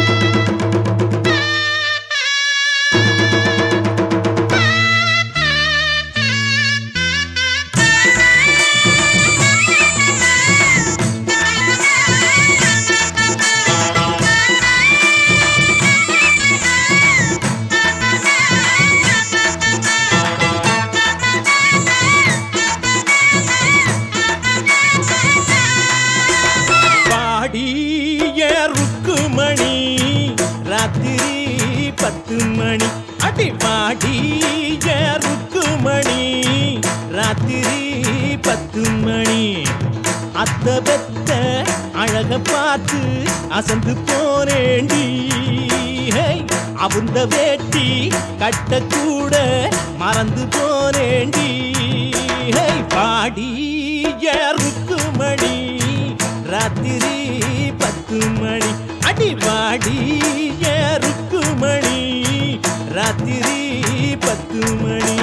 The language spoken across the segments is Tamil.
பாடிய ருக்குமணி ராத்திரி பத்து மணி அடி பாடிய ருக்குமணி ராத்திரி பத்து மணி அத்த பெத்த அழக பார்த்து அசந்து போனேண்டி ஹே, அவுந்த வேட்டி கட்ட கூட மறந்து போனேண்டி ஹே, பாடிய ருக்குமணி ராத்திரி பத்து மணி அடி வாடி ருக்குமணி ராத்திரி பத்து மணி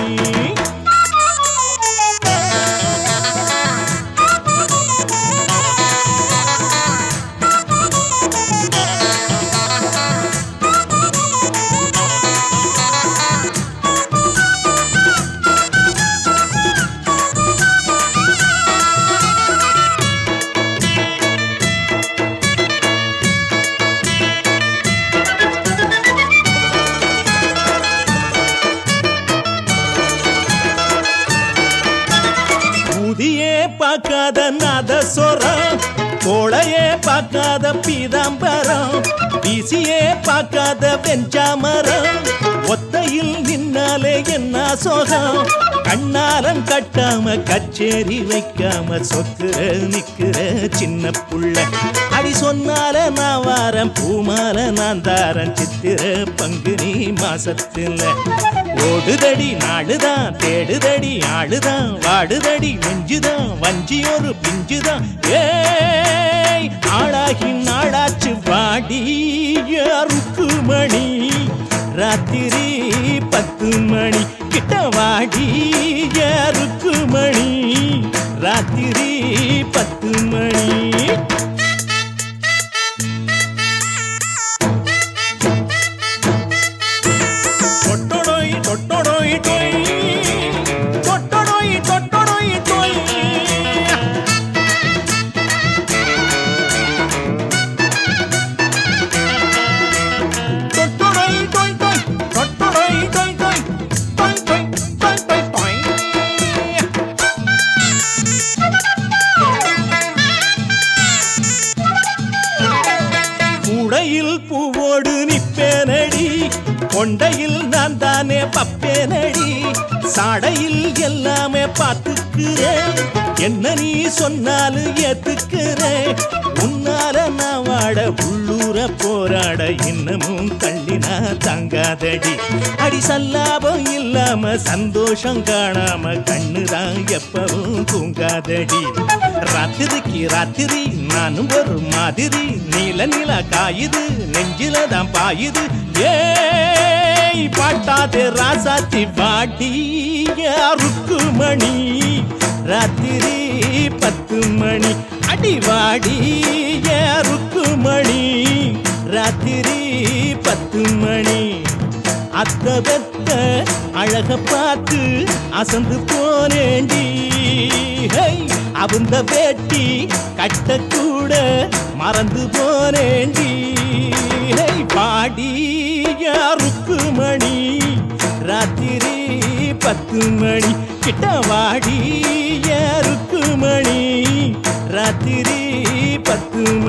ஊதியே பார்க்காத நாதஸ்வரம் கோளையே பார்க்காத பீதாம்பரம் வீசியே பார்க்காத வெஞ்சாமரம் ஒத்தையில் நின்னாலே என்ன சோகம் கண்ணாலம் கட்டாம கச்சேரி வைக்காம சொக்குற நிக்கிற சின்ன புள்ள அடி சொன்னால நான் வாரம் பூமால நான் தாரன் சித்திர பங்குனி மாசத்துல ஓடுதடி நாடுதான் தேடுதடி ஆடுதான் வாடுதடி நெஞ்சுதான் வஞ்சி ஒரு பிஞ்சுதான் ஏய் ஆளாகி நாடாச்சு வாடி யாருக்கு மணி ராத்திரி பத்து மணி கிட்ட வாடி யாருக்கு மணி ராத்திரி பத்து மணி தொட்டொடொய் தொட்டொடொய் டொய் தொட்டொடொய் தொட்டொடொய் டொய் தொட்டொடொய் டொய் டொய் தொட்டொடொய் டொய் டொய் டொய் டொய் டொய் டொய் டொய் உடையில் பூவோடு நிப்பேனடி கொண்டையில் நான் தானே பப்பேனடி சாடையில் எல்லாமே பார்த்துக்கிறேன் என்ன நீ சொன்னாலும் ஏத்துக்கிறேன் உன்னால நான் வாட உள்ளூர போராட இன்னமும் தள்ளினா தாங்காதடி அடி சல்லாபம் இல்லாம சந்தோஷம் காணாம கண்ணுதான் எப்பவும் தூங்காதடி ராத்திரிக்கு ராத்திரி நானும் ஒரு மாதிரி நீல நில காயுது நெஞ்சில தான் பாயுது ஏய் பாட்டாதே ராசாத்தி பாட்டி யாருக்கு மணி ராத்திரி பத்து மணி அடி வாடி யாருக்கு மணி ராத்திரி பத்து மணி அத்த பெத்த அழக பார்த்து அசந்து போனேண்டி ஹை, அவுந்த வேட்டி கட்ட கூட மறந்து போனேண்டி ஹை, பாடி யாருக்கு மணி ராத்திரி பத்து மணி கிட்ட வாடி யாருக்கு மணி ராத்திரி பத்து